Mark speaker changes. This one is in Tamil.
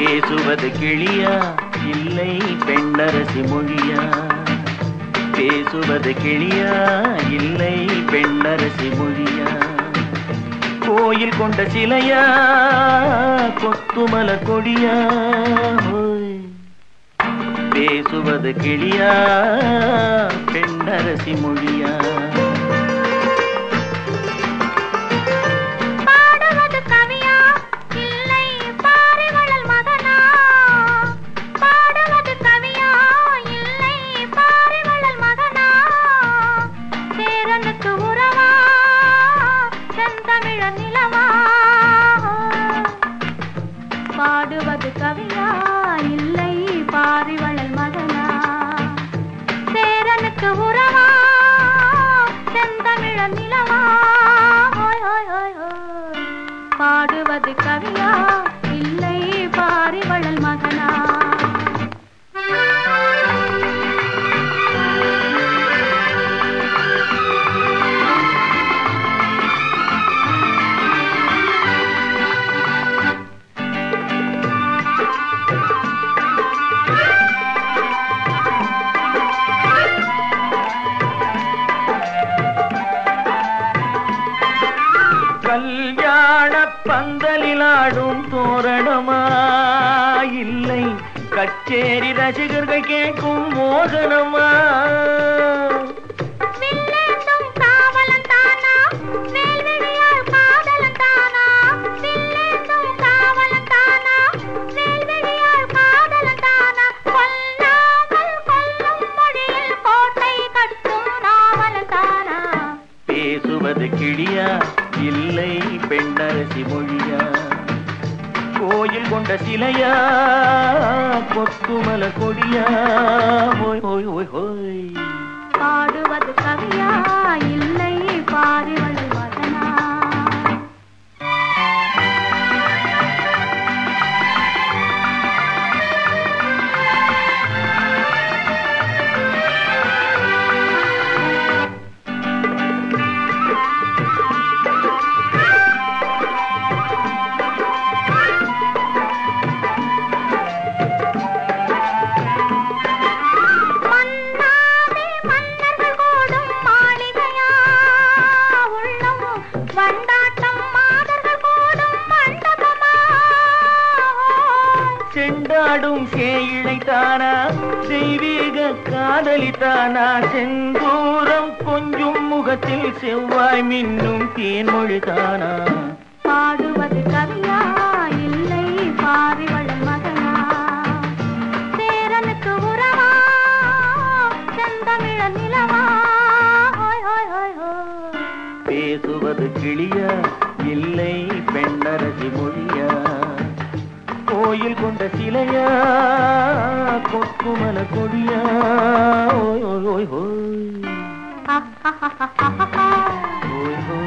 Speaker 1: பேசுவது கிளியா இல்லை பெண்ணரசி மொழியா பேசுவது கிளியா இல்லை பெண்ணரசி மொழியா கோயில் கொண்ட சிலையா கொத்துமல கொடியா ஹோய். பேசுவது கிளியா பெண்ணரசி மொழியா
Speaker 2: பாடுவது கவியா இல்லை பாரிவளல் மகனா பாடுவது கவியா இல்லை பாரிவளல் மகனா சேரனுக்கு உறவா செந்தமிழ நிலவா பாடுவது கவியா இல்லை பாரிவளல் மகனா சேரனுக்கு உறவா செந்தமிழ நிலவா ஹோய் ஹோய் ஹோய் ஹோய். பாடுவது கவியா இல்லை பாரிவளல் மகனா
Speaker 1: கல்யாண பந்தலிலாடும் தோரணமா இல்லை கச்சேரி ரசிகர்கள் கேட்கும் மோகனமா
Speaker 2: வில்லேந்தும் காவலன் தானா வேல்விழியால் காதலன் தானா வில்லேந்தும் காவலன் தானா வேல்விழியால் காதலன் தானா கொல்லாமல் கொல்லும் மொழியில் கோட்டை கட்டும் நாவலன் தானா
Speaker 1: பேசுவது கிளியா இல்லை பெண்ணரசி மொழியா கோயில் கொண்ட சிலையா கொத்துமல கொடியா ஹோய் ஹோய் ஹோய் ஹோய்
Speaker 2: பாடுவது கவியா இல்லை பாரிவளல் மகனா மன்னாதே மன்னர்கள் கூடும் மாளிகையா உள்ளம் வண்டாட்டம் மாதர்கள் கூடும் மண்டபமா
Speaker 1: செண்டாடும் சேயிழை தானா தெய்வீக காதலி தானா செந்தூரம் கொஞ்சும் முகத்தில் செவ்வாய் மின்னும் தேன்மொழி தானா
Speaker 2: பாடுவது கவியா இல்லை பாரிவளல் மகனா சேரனுக்கு உறவா செந்தமிழ நிலவா ஹோய் ஹோய் ஹோய் ஹோய்
Speaker 1: பேசுவது கிளியா இல்லை பெண்ணரசி மொழியா கோயில் கொண்ட சிலையா கொக்குமல கொடியா ஓய் ஓய் ஓய் ஓய்
Speaker 2: ha ha ha ha ha ha
Speaker 1: ஓய் ஓய்